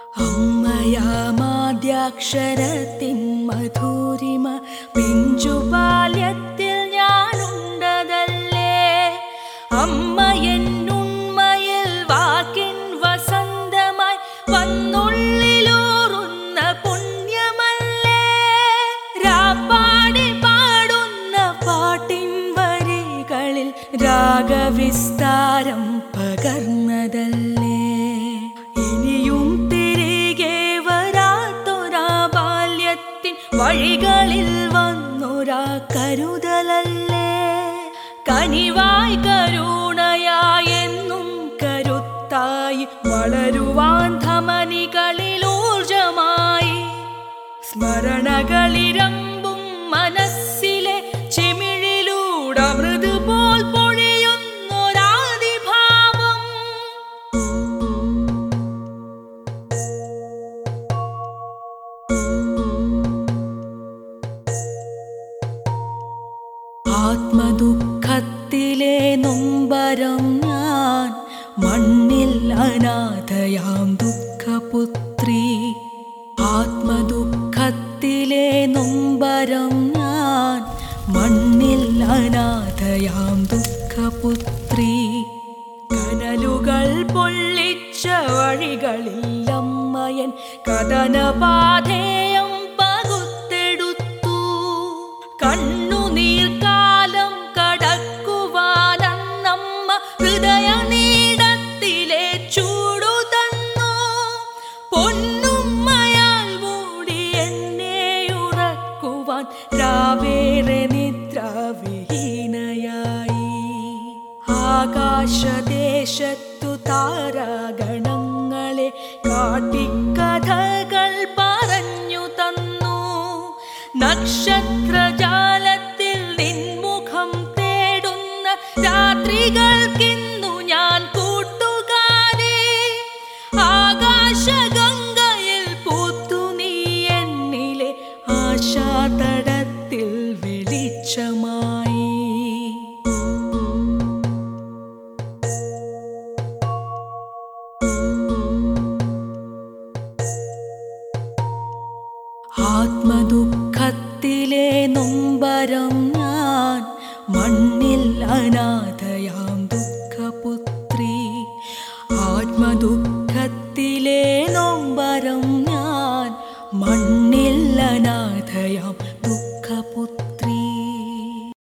അമ്മയാമാദ്യാക്ഷരത്തിൻ മധുരിമ പിഞ്ചുപാല്യത്തിൽ ഞാനുണ്ടതല്ലേ അമ്മ എന്നുണ്മയിൽ വാക്കിൻ വസന്തമായി വന്നുള്ളിലൂറുന്ന പുണ്യമല്ലേ രാപ്പാടി പാടുന്ന പാട്ടിൻ വരികളിൽ രാഗവിസ്താരം പകർന്നതല്ലേ ഇനിയും തിരികെ വരാത്തൊരാ ബാല്യത്തിൻ വഴികളിൽ വന്നൊരാ കരുതലല്ലേ കനിവായി കരുണയായി എന്നും കരുത്തായി വളരുവാൻ ധമനികളിൽ ഊർജമായി സ്മരണകളിരമ്പും മനസ്സിലെ ചിമിഴിലൂടെ മൃദുപോൽ പൊഴിയുന്നൊരാദിഭാവം ആത്മദുഃഖത്തിലെ നൊമ്പരം ഞാൻ മണ്ണിൽ അനാഥയാം ദുഃഖപുത്രി ആത്മദുഃഖത്തിലെ നൊമ്പരം ഞാൻ മണ്ണിൽ അനാഥയാം ദുഃഖപുത്രി കനലുകൾ പൊള്ളിച്ച വഴികളിൽ അമ്മയൻ കഥനപാധേയം പകുത്തെടുത്തു കണ്ണുനീർ കാലം കടക്കുവാനന്നമ്മ ഹൃദയ നീടത്തിലെ ചൂടു തന്നു പൊന്നുമ്മയാൽ മൂടി എന്നെ ഉറക്കുവാൻ രാവേറെ നിദ്രാവിഹീനയായി ആകാശദേശത്തു താരാഗണങ്ങളെ കാട്ടിക്കഥകൾ പറഞ്ഞു തന്നു നക്ഷത്രജാലത്തിൽ നിൻമുഖം തേടുന്ന രാത്രികൾക്കിന്നു ഞാൻ കൂട്ടുകാരെ ആകാശഗംഗയിൽ പൂത്തു നീ എന്നിലെ ആശാതടത്തിൽ വെളിച്ചമായി ആത്മദുഃഖത്തിലെ നൊമ്പരം ഞാൻ മണ്ണിൽ അനാഥയാം ദുഃഖപുത്രി ആത്മദുഃഖത്തിലെ നൊമ്പരം ഞാൻ മണ്ണിൽ അനാഥയാം ദുഃഖ